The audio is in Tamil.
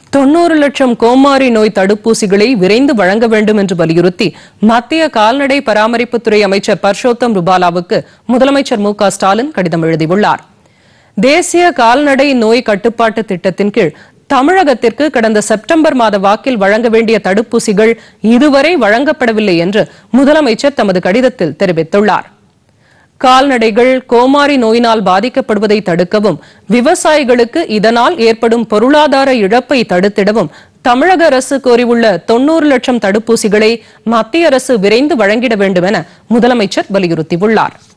தொண்ணூறு லட்சம் கோமாரி நோய் தடுப்பூசிகளை விரைந்து வழங்க வேண்டும் என்று வலியுறுத்தி மத்திய கால்நடை பராமரிப்புத்துறை அமைச்சர் பர்ஷோத்தம் ருபாலாவுக்கு முதலமைச்சர் மு க ஸ்டாலின் கடிதம் எழுதியுள்ளார் தேசிய கால்நடை நோய் கட்டுப்பாட்டு திட்டத்தின் கீழ் தமிழகத்திற்கு கடந்த செப்டம்பர் மாத வாக்கில் வழங்க வேண்டிய தடுப்பூசிகள் இதுவரை வழங்கப்படவில்லை என்று முதலமைச்சர் தமது கடிதத்தில் தெரிவித்துள்ளார் கால்நடைகள் கோமாரி நோயினால் பாதிக்கப்படுவதை தடுக்கவும் விவசாயிகளுக்கு இதனால் ஏற்படும் பொருளாதார இழப்பை தடுத்திடவும் தமிழக அரசு கோரியுள்ள தொண்ணூறு லட்சம் தடுப்பூசிகளை மத்திய அரசு விரைந்து வழங்கிட வேண்டும் என முதலமைச்சர் வலியுறுத்தியுள்ளார்